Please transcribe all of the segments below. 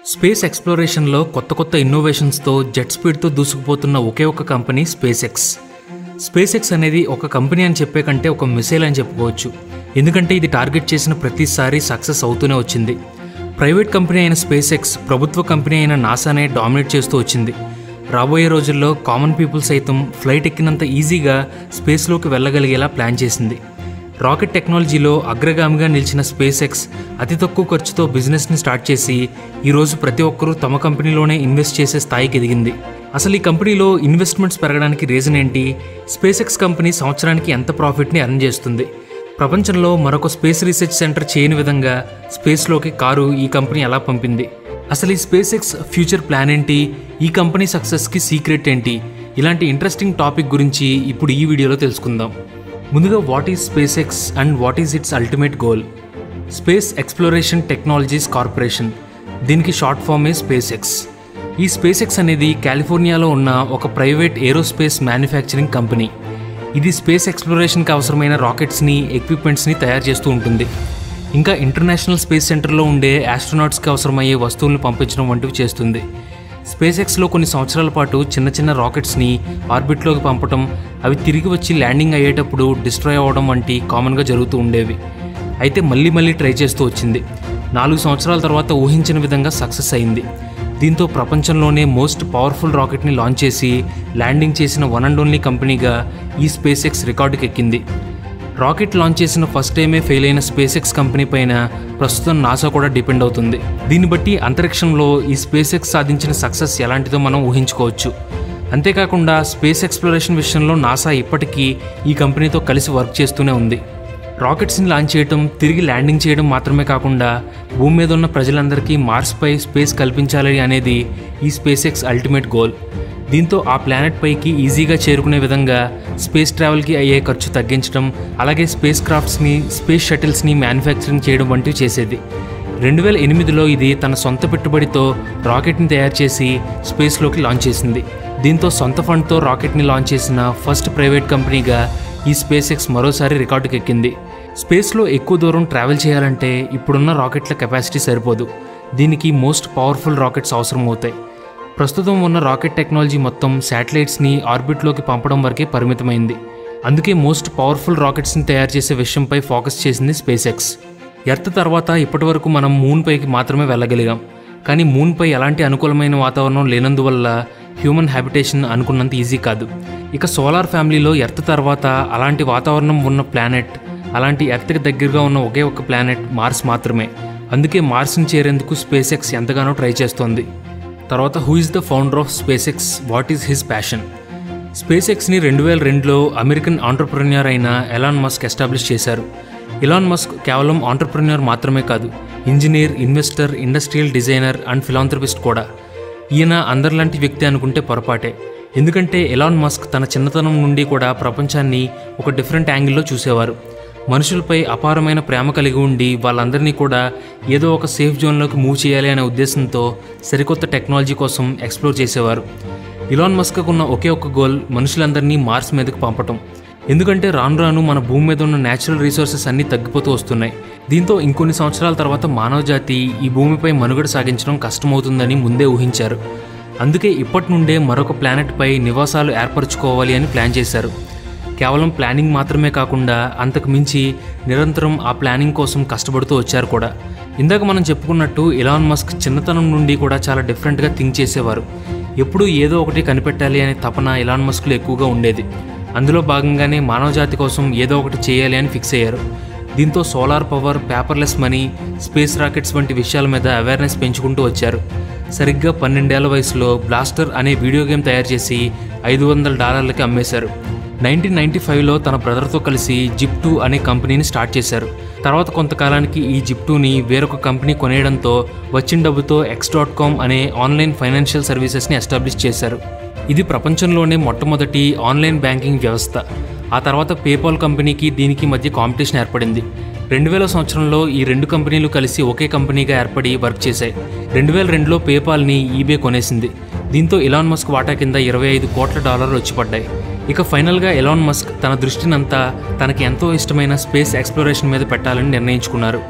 space ఎక్స్ప్లోరేషన్లో కొత్త కొత్త ఇన్నోవేషన్స్తో jet స్పీడ్తో దూసుకుపోతున్న ఒకే ఒక company space X space X అనేది ఒక కంపెనీ అని చెప్పే కంటే ఒక మిసైల్ అని చెప్పుకోవచ్చు ఎందుకంటే ఇది టార్గెట్ చేసిన ప్రతిసారి సక్సెస్ అవుతూనే వచ్చింది ప్రైవేట్ కంపెనీ అయిన స్పేస్ ఎక్స్ ప్రభుత్వ కంపెనీ అయిన నాసానే డామినేట్ చేస్తూ వచ్చింది రాబోయే రోజుల్లో కామన్ పీపుల్ సైతం ఫ్లైట్ ఎక్కినంత ఈజీగా స్పేస్లోకి వెళ్ళగలిగేలా ప్లాన్ చేసింది రాకెట్ టెక్నాలజీలో అగ్రగామిగా నిలిచిన స్పేస్ ఎక్స్ అతి తక్కువ ఖర్చుతో బిజినెస్ని స్టార్ట్ చేసి ఈరోజు ప్రతి ఒక్కరూ తమ కంపెనీలోనే ఇన్వెస్ట్ చేసే స్థాయికి ఎదిగింది అసలు ఈ కంపెనీలో ఇన్వెస్ట్మెంట్స్ పెరగడానికి రీజన్ ఏంటి స్పేస్ ఎక్స్ కంపెనీ సంవత్సరానికి ఎంత ప్రాఫిట్ని అర్న్ చేస్తుంది ప్రపంచంలో మరొక స్పేస్ రీసెర్చ్ సెంటర్ చేయని విధంగా స్పేస్లోకి కారు ఈ కంపెనీ ఎలా పంపింది అసలు ఈ స్పేస్ ఎక్స్ ఫ్యూచర్ ప్లాన్ ఏంటి ఈ కంపెనీ సక్సెస్కి సీక్రెట్ ఏంటి ఇలాంటి ఇంట్రెస్టింగ్ టాపిక్ గురించి ఇప్పుడు ఈ వీడియోలో తెలుసుకుందాం ముందుగా what is space X and what is its ultimate goal space exploration technologies corporation దీనికి షార్ట్ ఫామే స్పేస్ ఎక్స్ ఈ స్పేస్ ఎక్స్ అనేది కాలిఫోర్నియాలో ఉన్న ఒక ప్రైవేట్ ఏరోస్పేస్ మ్యానుఫ్యాక్చరింగ్ కంపెనీ ఇది స్పేస్ ఎక్స్ప్లోరేషన్కి అవసరమైన రాకెట్స్ని ఎక్విప్మెంట్స్ని తయారు చేస్తూ ఉంటుంది ఇంకా ఇంటర్నేషనల్ స్పేస్ సెంటర్లో ఉండే ఆస్ట్రోనాట్స్కి అవసరమయ్యే వస్తువులను పంపించడం వంటివి చేస్తుంది స్పేస్ ఎక్స్లో కొన్ని సంవత్సరాల పాటు చిన్న చిన్న రాకెట్స్ని ఆర్బిట్లోకి పంపటం అవి తిరిగి వచ్చి ల్యాండింగ్ అయ్యేటప్పుడు డిస్ట్రాయ్ అవ్వడం వంటి కామన్గా జరుగుతూ ఉండేవి అయితే మళ్ళీ మళ్ళీ ట్రై చేస్తూ వచ్చింది నాలుగు సంవత్సరాల తర్వాత ఊహించిన విధంగా సక్సెస్ అయింది దీంతో ప్రపంచంలోనే మోస్ట్ పవర్ఫుల్ రాకెట్ని లాంచ్ చేసి ల్యాండింగ్ చేసిన వన్ అండ్ ఓన్లీ కంపెనీగా ఈ స్పేస్ ఎక్స్ రికార్డుకి ఎక్కింది రాకెట్ లాంచ్ చేసిన ఫస్ట్ టైమే ఫెయిల్ అయిన స్పేస్ ఎక్స్ కంపెనీ పైన ప్రస్తుతం నాసా కూడా డిపెండ్ అవుతుంది దీన్ని బట్టి అంతరిక్షంలో ఈ స్పేస్ ఎక్స్ సాధించిన సక్సెస్ ఎలాంటిదో మనం ఊహించుకోవచ్చు అంతేకాకుండా స్పేస్ ఎక్స్ప్లోరేషన్ విషయంలో నాసా ఇప్పటికీ ఈ కంపెనీతో కలిసి వర్క్ చేస్తూనే ఉంది రాకెట్స్ని లాంచ్ చేయడం తిరిగి ల్యాండింగ్ చేయడం మాత్రమే కాకుండా భూమి మీద ఉన్న ప్రజలందరికీ మార్స్పై స్పేస్ కల్పించాలి అనేది ఈ స్పేస్ ఎక్స్ అల్టిమేట్ గోల్ దీంతో ఆ ప్లానెట్ పైకి ఈజీగా చేరుకునే విధంగా స్పేస్ ట్రావెల్కి అయ్యే ఖర్చు తగ్గించడం అలాగే స్పేస్ క్రాఫ్ట్స్ని స్పేస్ షటిల్స్ని మ్యానుఫ్యాక్చరింగ్ చేయడం వంటివి చేసేది రెండు వేల ఎనిమిదిలో ఇది తన సొంత పెట్టుబడితో రాకెట్ని తయారు చేసి స్పేస్లోకి లాంచ్ చేసింది దీంతో సొంత ఫండ్తో రాకెట్ని లాంచ్ చేసిన ఫస్ట్ ప్రైవేట్ కంపెనీగా ఈ స్పేస్ ఎక్స్ మరోసారి రికార్డుకి ఎక్కింది స్పేస్లో ఎక్కువ దూరం ట్రావెల్ చేయాలంటే ఇప్పుడున్న రాకెట్ల కెపాసిటీ సరిపోదు దీనికి మోస్ట్ పవర్ఫుల్ రాకెట్స్ అవసరం అవుతాయి ప్రస్తుతం ఉన్న రాకెట్ టెక్నాలజీ మొత్తం శాటిలైట్స్ని ఆర్బిట్లోకి పంపడం వరకే పరిమితమైంది అందుకే మోస్ట్ పవర్ఫుల్ రాకెట్స్ని తయారు చేసే విషయంపై ఫోకస్ చేసింది స్పేస్ ఎక్స్ ఎర్త్ తర్వాత ఇప్పటివరకు మనం మూన్ పైకి మాత్రమే వెళ్ళగలిగాం కానీ మూన్పై ఎలాంటి అనుకూలమైన వాతావరణం లేనందువల్ల హ్యూమన్ హ్యాబిటేషన్ అనుకున్నంత ఈజీ కాదు ఇక సోలార్ ఫ్యామిలీలో ఎర్త్ తర్వాత అలాంటి వాతావరణం ఉన్న ప్లానెట్ అలాంటి ఎర్త్కి దగ్గరగా ఉన్న ఒకే ఒక ప్లానెట్ మార్స్ మాత్రమే అందుకే మార్స్ని చేరేందుకు స్పేస్ ఎక్స్ ఎంతగానో ట్రై చేస్తోంది తర్వాత who is the founder of space X what is his passion space ఎక్స్ని రెండు వేల రెండులో అమెరికన్ ఆంటర్ప్రెన్యూర్ అయిన ఎలాన్ మస్క్ ఎస్టాబ్లిష్ చేశారు ఇలాన్ మస్క్ కేవలం ఆంటర్ప్రెన్యూర్ మాత్రమే కాదు engineer investor industrial designer and philanthropist కూడా ఈయన అందరిలాంటి వ్యక్తి అనుకుంటే పొరపాటే ఎందుకంటే ఎలాన్ మస్క్ తన చిన్నతనం నుండి కూడా ప్రపంచాన్ని ఒక డిఫరెంట్ యాంగిల్లో చూసేవారు మనుషులపై అపారమైన ప్రేమ కలిగి ఉండి వాళ్ళందరినీ కూడా ఏదో ఒక సేఫ్ జోన్లోకి మూవ్ చేయాలి అనే ఉద్దేశంతో సరికొత్త టెక్నాలజీ కోసం ఎక్స్ప్లోర్ చేసేవారు ఇలాన్ మస్క్కు ఉన్న ఒకే ఒక గోల్ మనుషులందరినీ మార్స్ మీదకు పంపటం ఎందుకంటే రాను రాను మన భూమి మీద ఉన్న న్యాచురల్ రీసోర్సెస్ అన్నీ తగ్గిపోతూ వస్తున్నాయి దీంతో ఇంకొన్ని సంవత్సరాల తర్వాత మానవ జాతి ఈ భూమిపై మనుగడ సాగించడం కష్టమవుతుందని ముందే ఊహించారు అందుకే ఇప్పటి నుండే మరొక ప్లానెట్పై నివాసాలు ఏర్పరచుకోవాలి అని ప్లాన్ చేశారు కేవలం ప్లానింగ్ మాత్రమే కాకుండా అంతకు మించి నిరంతరం ఆ ప్లానింగ్ కోసం కష్టపడుతూ వచ్చారు కూడా ఇందాక మనం చెప్పుకున్నట్టు ఇలాన్ మస్క్ చిన్నతనం నుండి కూడా చాలా డిఫరెంట్గా థింక్ చేసేవారు ఎప్పుడూ ఏదో ఒకటి కనిపెట్టాలి అనే తపన ఇలాన్ మస్క్లో ఎక్కువగా ఉండేది అందులో భాగంగానే మానవజాతి కోసం ఏదో ఒకటి చేయాలి అని ఫిక్స్ అయ్యారు దీంతో solar power paperless money space rockets వంటి విషయాల మీద అవేర్నెస్ పెంచుకుంటూ వచ్చారు సరిగ్గా పన్నెండేళ్ల వయసులో బ్లాస్టర్ అనే వీడియో గేమ్ తయారు చేసి ఐదు వందల డాలర్లకి అమ్మేశారు నైన్టీన్ నైన్టీ ఫైవ్లో తన బ్రదర్తో కలిసి జిప్ టూ అనే కంపెనీని స్టార్ట్ చేశారు తర్వాత కొంతకాలానికి ఈ జిప్ టూని వేరొక కంపెనీ కొనేయడంతో వచ్చిన డబ్బుతో ఎక్స్ డాట్ కామ్ అనే ఆన్లైన్ ఫైనాన్షియల్ సర్వీసెస్ని ఎస్టాబ్లిష్ చేశారు ఇది ప్రపంచంలోనే మొట్టమొదటి ఆన్లైన్ బ్యాంకింగ్ వ్యవస్థ ఆ తర్వాత పేపాల్ కంపెనీకి దీనికి మధ్య కాంపిటీషన్ ఏర్పడింది రెండు వేల సంవత్సరంలో ఈ రెండు కంపెనీలు కలిసి ఒకే కంపెనీగా ఏర్పడి వర్క్ చేశాయి రెండు వేల రెండులో పేపాల్ని ఈబే కొనేసింది దీంతో ఇలాన్ మస్క్ వాటా కింద ఇరవై ఐదు కోట్ల డాలర్లు వచ్చి పడ్డాయి ఇక ఫైనల్గా ఎలాన్ మస్క్ తన దృష్టినంతా తనకి ఎంతో ఇష్టమైన స్పేస్ ఎక్స్ప్లోరేషన్ మీద పెట్టాలని నిర్ణయించుకున్నారు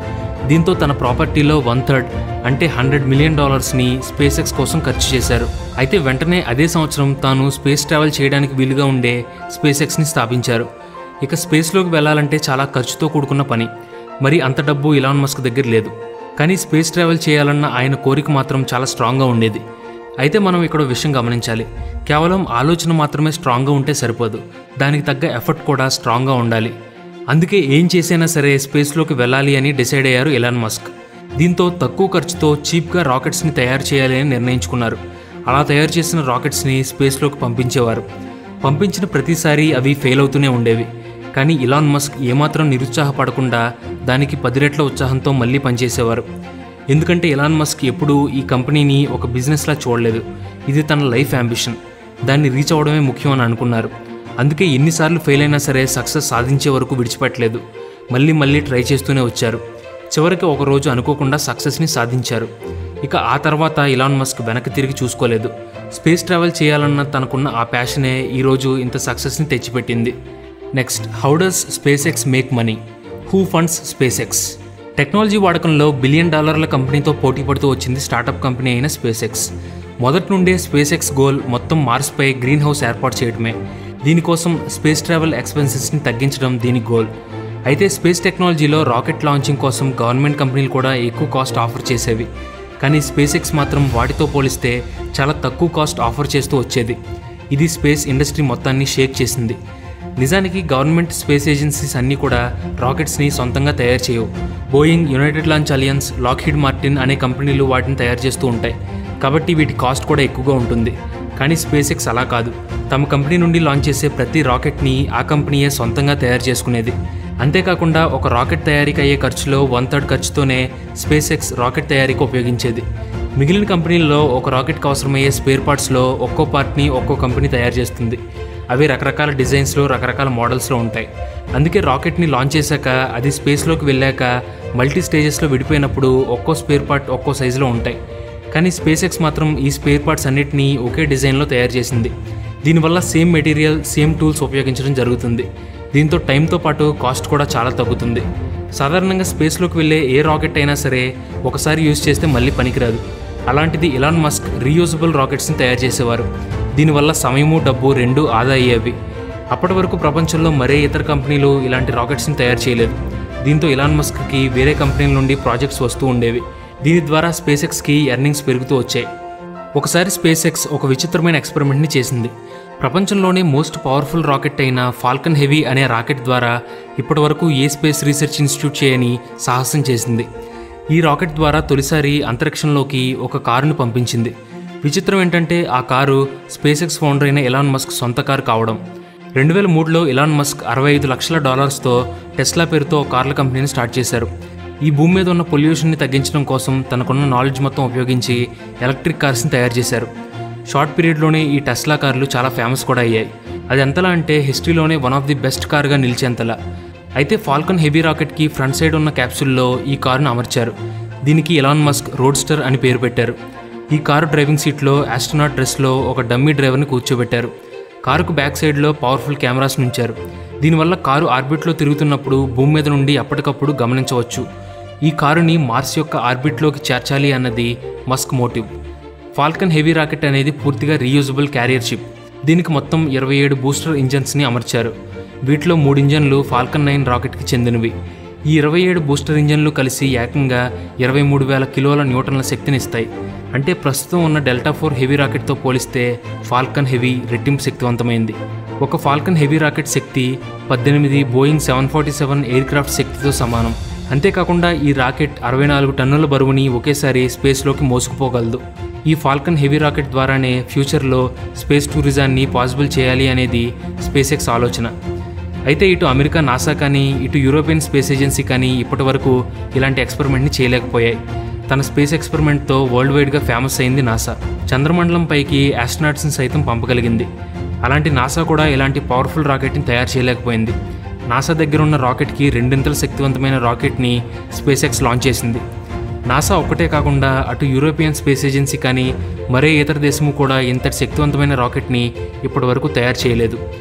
దీంతో తన ప్రాపర్టీలో వన్ థర్డ్ అంటే హండ్రెడ్ మిలియన్ డాలర్స్ని స్పేస్ ఎక్స్ కోసం ఖర్చు చేశారు అయితే వెంటనే అదే సంవత్సరం తాను స్పేస్ ట్రావెల్ చేయడానికి వీలుగా ఉండే స్పేస్ ఎక్స్ని స్థాపించారు ఇక స్పేస్లోకి వెళ్ళాలంటే చాలా ఖర్చుతో కూడుకున్న పని మరి అంత డబ్బు ఇలాన్ మస్క్ దగ్గర లేదు కానీ స్పేస్ ట్రావెల్ చేయాలన్న ఆయన కోరిక మాత్రం చాలా స్ట్రాంగ్గా ఉండేది అయితే మనం ఇక్కడ ఒక విషయం గమనించాలి కేవలం ఆలోచన మాత్రమే స్ట్రాంగ్గా ఉంటే సరిపోదు దానికి తగ్గ ఎఫర్ట్ కూడా స్ట్రాంగ్గా ఉండాలి అందుకే ఏం చేసైనా సరే స్పేస్లోకి వెళ్ళాలి అని డిసైడ్ అయ్యారు ఎలాన్ మస్క్ దీంతో తక్కువ ఖర్చుతో చీప్గా రాకెట్స్ని తయారు చేయాలి అని నిర్ణయించుకున్నారు అలా తయారు చేసిన రాకెట్స్ని స్పేస్లోకి పంపించేవారు పంపించిన ప్రతిసారి అవి ఫెయిల్ అవుతూనే ఉండేవి కానీ ఇలాన్ మస్క్ ఏమాత్రం నిరుత్సాహపడకుండా దానికి పది రెట్ల ఉత్సాహంతో మళ్ళీ పనిచేసేవారు ఎందుకంటే ఇలాన్ మస్క్ ఎప్పుడూ ఈ కంపెనీని ఒక బిజినెస్లా చూడలేదు ఇది తన లైఫ్ అంబిషన్ దాన్ని రీచ్ అవ్వడమే ముఖ్యం అని అనుకున్నారు అందుకే ఎన్నిసార్లు ఫెయిల్ అయినా సరే సక్సెస్ సాధించే వరకు విడిచిపెట్టలేదు మళ్ళీ మళ్ళీ ట్రై చేస్తూనే వచ్చారు చివరికి ఒకరోజు అనుకోకుండా సక్సెస్ని సాధించారు ఇక ఆ తర్వాత ఇలాన్ మస్క్ వెనక్కి తిరిగి చూసుకోలేదు స్పేస్ ట్రావెల్ చేయాలన్న తనకున్న ఆ ప్యాషనే ఈరోజు ఇంత సక్సెస్ని తెచ్చిపెట్టింది next how does space X make money who funds space X technology వాడకంలో బిలియన్ డాలర్ల కంపెనీతో పోటీ పడుతూ వచ్చింది స్టార్టప్ కంపెనీ అయిన స్పేస్ ఎక్స్ మొదటి నుండే స్పేస్ ఎక్స్ గోల్ మొత్తం మార్స్పై గ్రీన్ హౌస్ ఏర్పాటు చేయడమే దీనికోసం స్పేస్ ట్రావెల్ ఎక్స్పెన్సెస్ని తగ్గించడం దీని గోల్ అయితే స్పేస్ టెక్నాలజీలో రాకెట్ లాంచింగ్ కోసం గవర్నమెంట్ కంపెనీలు కూడా ఎక్కువ కాస్ట్ ఆఫర్ చేసేవి కానీ స్పేస్ ఎక్స్ మాత్రం వాటితో పోలిస్తే చాలా తక్కువ కాస్ట్ ఆఫర్ చేస్తూ వచ్చేది ఇది స్పేస్ ఇండస్ట్రీ మొత్తాన్ని షేక్ చేసింది నిజానికి గవర్నమెంట్ స్పేస్ ఏజెన్సీస్ అన్నీ కూడా రాకెట్స్ని సొంతంగా తయారు చేయవు Boeing United Launch Alliance Lockheed Martin అనే కంపెనీలు వాటిని తయారు చేస్తూ ఉంటాయి కాబట్టి వీటి కాస్ట్ కూడా ఎక్కువగా ఉంటుంది కానీ స్పేస్ ఎక్స్ అలా కాదు తమ కంపెనీ నుండి లాంచ్ చేసే ప్రతి రాకెట్ని ఆ కంపెనీయే సొంతంగా తయారు చేసుకునేది అంతేకాకుండా ఒక రాకెట్ తయారీకి అయ్యే ఖర్చులో వన్ థర్డ్ ఖర్చుతోనే స్పేస్ ఎక్స్ రాకెట్ తయారీకి ఉపయోగించేది మిగిలిన కంపెనీల్లో ఒక రాకెట్కి అవసరమయ్యే స్పేర్ పార్ట్స్లో ఒక్కో పార్ట్ని ఒక్కో కంపెనీ తయారు చేస్తుంది అవి రకరకాల డిజైన్స్లో రకరకాల మోడల్స్లో ఉంటాయి అందుకే రాకెట్ని లాంచ్ చేశాక అది స్పేస్లోకి వెళ్ళాక మల్టీ స్టేజెస్లో విడిపోయినప్పుడు ఒక్కో స్పేర్ పార్ట్ ఒక్కో సైజులో ఉంటాయి కానీ స్పేస్ ఎక్స్ మాత్రం ఈ స్పేర్ పార్ట్స్ అన్నిటినీ ఒకే డిజైన్లో తయారు చేసింది దీనివల్ల సేమ్ మెటీరియల్ సేమ్ టూల్స్ ఉపయోగించడం జరుగుతుంది దీంతో టైంతో పాటు కాస్ట్ కూడా చాలా తగ్గుతుంది సాధారణంగా స్పేస్లోకి వెళ్ళే ఏ రాకెట్ అయినా సరే ఒకసారి యూజ్ చేస్తే మళ్ళీ పనికిరాదు అలాంటిది ఇలాన్ మస్క్ రీయూజబుల్ రాకెట్స్ని తయారు చేసేవారు దీనివల్ల సమయము డబ్బు రెండు ఆదా అయ్యేవి అప్పటి వరకు ప్రపంచంలో మరే ఇతర కంపెనీలు ఇలాంటి రాకెట్స్ని తయారు చేయలేదు దీంతో ఇలాన్ మస్క్కి వేరే కంపెనీల నుండి ప్రాజెక్ట్స్ వస్తూ ఉండేవి దీని ద్వారా స్పేస్ ఎక్స్కి ఎర్నింగ్స్ పెరుగుతూ వచ్చాయి ఒకసారి స్పేస్ ఎక్స్ ఒక విచిత్రమైన ఎక్స్పెరిమెంట్ని చేసింది ప్రపంచంలోనే మోస్ట్ పవర్ఫుల్ రాకెట్ అయిన ఫాల్కన్ హెవీ అనే రాకెట్ ద్వారా ఇప్పటివరకు ఏ స్పేస్ రీసెర్చ్ ఇన్స్టిట్యూట్ చేయని సాహసం చేసింది ఈ రాకెట్ ద్వారా తొలిసారి అంతరిక్షంలోకి ఒక కారుని పంపించింది విచిత్రం ఏంటంటే ఆ కారు స్పేస్ ఎక్స్ ఫౌండర్ అయిన ఎలాన్ మస్క్ సొంత కారు కావడం రెండు వేల మూడులో ఇలాన్ మస్క్ అరవై ఐదు లక్షల డాలర్స్తో టెస్లా పేరుతో కార్ల కంపెనీని స్టార్ట్ చేశారు ఈ భూమి మీద ఉన్న పొల్యూషన్ని తగ్గించడం కోసం తనకున్న నాలెడ్జ్ మొత్తం ఉపయోగించి ఎలక్ట్రిక్ కార్స్ని తయారు చేశారు షార్ట్ పీరియడ్లోనే ఈ టెస్లా కార్లు చాలా ఫేమస్ కూడా అయ్యాయి అది ఎంతలా అంటే హిస్టరీలోనే వన్ ఆఫ్ ది బెస్ట్ కార్గా నిలిచేంతలా అయితే ఫాల్కన్ హెవీ రాకెట్కి ఫ్రంట్ సైడ్ ఉన్న క్యాప్సూల్లో ఈ కారును అమర్చారు దీనికి ఎలాన్ మస్క్ రోడ్స్టర్ అని పేరు పెట్టారు ఈ కారు డ్రైవింగ్ సీట్లో ఆస్ట్రోనాట్ డ్రెస్లో ఒక డమ్మీ డ్రైవర్ని కూర్చోబెట్టారు కారుకు బ్యాక్ సైడ్లో పవర్ఫుల్ కెమెరాస్ ఉంచారు దీనివల్ల కారు ఆర్బిట్లో తిరుగుతున్నప్పుడు భూమి మీద నుండి అప్పటికప్పుడు గమనించవచ్చు ఈ కారుని మార్స్ యొక్క ఆర్బిట్లోకి చేర్చాలి అన్నది Musk motive Falcon Heavy rocket అనేది పూర్తిగా రీయూజబుల్ క్యారియర్ షిప్ దీనికి మొత్తం ఇరవై ఏడు బూస్టర్ ఇంజన్స్ని అమర్చారు వీటిలో మూడు ఇంజన్లు ఫాల్కన్ నైన్ రాకెట్కి చెందినవి ఈ ఇరవై ఏడు బూస్టర్ ఇంజన్లు కలిసి ఏకంగా ఇరవై మూడు వేల కిలోల న్యూటన్ల శక్తిని ఇస్తాయి అంటే ప్రస్తుతం ఉన్న డెల్టా ఫోర్ హెవీ రాకెట్తో పోలిస్తే ఫాల్కన్ హెవీ రెట్టింపు శక్తివంతమైంది ఒక ఫాల్కన్ హెవీ రాకెట్ శక్తి పద్దెనిమిది Boeing seven forty seven aircraft శక్తితో సమానం అంతేకాకుండా ఈ రాకెట్ అరవై నాలుగు టన్నుల బరువుని ఒకేసారి స్పేస్లోకి మోసుకుపోగలదు ఈ ఫాల్కన్ హెవీ రాకెట్ ద్వారానే ఫ్యూచర్లో స్పేస్ టూరిజాన్ని పాసిబుల్ చేయాలి అనేది స్పేస్ ఎక్స్ ఆలోచన అయితే ఇటు అమెరికా నాసా కానీ ఇటు యూరోపియన్ స్పేస్ ఏజెన్సీ కానీ ఇప్పటి వరకు ఇలాంటి ఎక్స్పెరిమెంట్ని చేయలేకపోయాయి తన స్పేస్ ఎక్స్పెరిమెంట్తో వరల్డ్ వైడ్గా ఫేమస్ అయింది నాసా చంద్రమండలం పైకి ఆస్ట్రనాట్స్ని సైతం పంపగలిగింది అలాంటి నాసా కూడా ఇలాంటి పవర్ఫుల్ రాకెట్ని తయారు చేయలేకపోయింది నాసా దగ్గర ఉన్న రాకెట్కి రెండింతల శక్తివంతమైన రాకెట్ని స్పేస్ ఎక్స్ లాంచ్ చేసింది నాసా ఒక్కటే కాకుండా అటు యూరోపియన్ స్పేస్ ఏజెన్సీ కానీ మరే ఇతర దేశము కూడా ఇంతటి శక్తివంతమైన రాకెట్ని ఇప్పటి వరకు తయారు చేయలేదు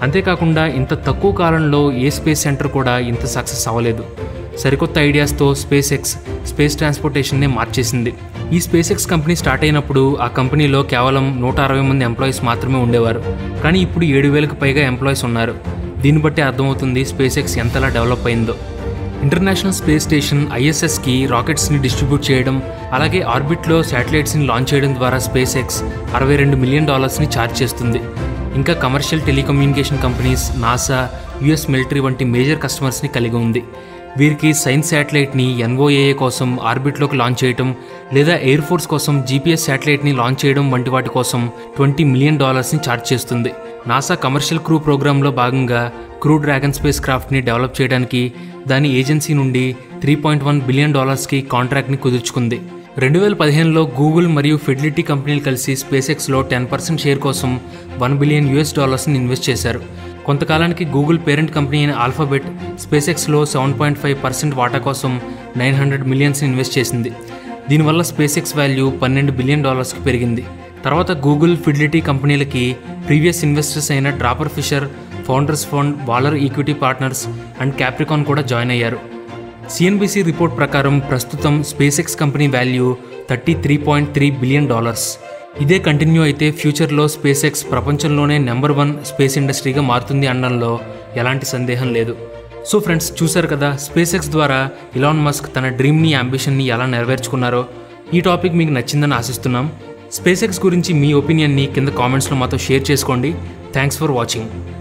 అంతేకాకుండా ఇంత తక్కువ కాలంలో ఏ స్పేస్ సెంటర్ కూడా ఇంత సక్సెస్ అవ్వలేదు సరికొత్త ఐడియాస్తో స్పేస్ ఎక్స్ స్పేస్ ట్రాన్స్పోర్టేషన్నే మార్చేసింది ఈ స్పేస్ ఎక్స్ కంపెనీ స్టార్ట్ అయినప్పుడు ఆ కంపెనీలో కేవలం నూట అరవై మంది ఎంప్లాయీస్ మాత్రమే ఉండేవారు కానీ ఇప్పుడు ఏడు వేలకు పైగా ఎంప్లాయీస్ ఉన్నారు దీన్ని బట్టి అర్థమవుతుంది స్పేస్ ఎక్స్ ఎంతలా డెవలప్ అయిందో ఇంటర్నేషనల్ స్పేస్ స్టేషన్ ఐఎస్ఎస్కి రాకెట్స్ని డిస్ట్రిబ్యూట్ చేయడం అలాగే ఆర్బిట్లో శాటిలైట్స్ని లాంచ్ చేయడం ద్వారా స్పేస్ ఎక్స్ అరవై రెండు మిలియన్ డాలర్స్ని ఛార్జ్ చేస్తుంది ఇంకా commercial telecommunication companies NASA US military వంటి మేజర్ కస్టమర్స్ని కలిగి ఉంది వీరికి సైన్స్ శాటిలైట్ని ఎన్ఓఏఏ కోసం ఆర్బిట్లోకి లాంచ్ చేయడం లేదా ఎయిర్ ఫోర్స్ కోసం జీపీఎస్ శాటిలైట్ని లాంచ్ చేయడం వంటి వాటి కోసం ట్వంటీ మిలియన్ డాలర్స్ని ఛార్జ్ చేస్తుంది నాసా కమర్షియల్ క్రూ ప్రోగ్రాంలో భాగంగా క్రూ డ్రాగన్ స్పేస్ క్రాఫ్ట్ని డెవలప్ చేయడానికి దాని ఏజెన్సీ నుండి త్రీ పాయింట్ వన్ బిలియన్ డాలర్స్కి కాంట్రాక్ట్ని కుదుర్చుకుంది రెండు వేల పదిహేనులో గూగుల్ మరియు ఫిడిలిటీ కంపెనీలు కలిసి స్పేస్ ఎక్స్లో టెన్ పర్సెంట్ షేర్ కోసం వన్ బిలియన్ యూఎస్ డాలర్స్ని ఇన్వెస్ట్ చేశారు కొంతకాలానికి గూగుల్ పేరెంట్ కంపెనీ అయిన ఆల్ఫాబెట్ స్పేస్ ఎక్స్లో సెవెన్ పాయింట్ ఫైవ్ పర్సెంట్ వాటా కోసం నైన్ హండ్రెడ్ మిలియన్స్ని ఇన్వెస్ట్ చేసింది దీనివల్ల స్పేస్ ఎక్స్ వాల్యూ పన్నెండు బిలియన్ డాలర్స్కి పెరిగింది తర్వాత గూగుల్ ఫిడిలిటీ కంపెనీలకి ప్రీవియస్ ఇన్వెస్టర్స్ అయిన Draper Fisher Founders Fund Valor Equity Partners and Capricorn కూడా జాయిన్ అయ్యారు సిఎన్బిసి రిపోర్ట్ ప్రకారం ప్రస్తుతం space X company value thirty three point three billion dollars ఇదే కంటిన్యూ అయితే ఫ్యూచర్లో స్పేస్ ఎక్స్ ప్రపంచంలోనే నెంబర్ వన్ స్పేస్ ఇండస్ట్రీగా మారుతుంది అనడంలో ఎలాంటి సందేహం లేదు సో ఫ్రెండ్స్ చూశారు కదా స్పేస్ ఎక్స్ ద్వారా ఇలాన్ మస్క్ తన డ్రీమ్ని అంబిషన్ని ఎలా నెరవేర్చుకున్నారో ఈ టాపిక్ మీకు నచ్చిందని ఆశిస్తున్నాం స్పేస్ ఎక్స్ గురించి మీ ఒపీనియన్ని కింద కామెంట్స్లో మాతో షేర్ చేసుకోండి థ్యాంక్స్ ఫర్ వాచింగ్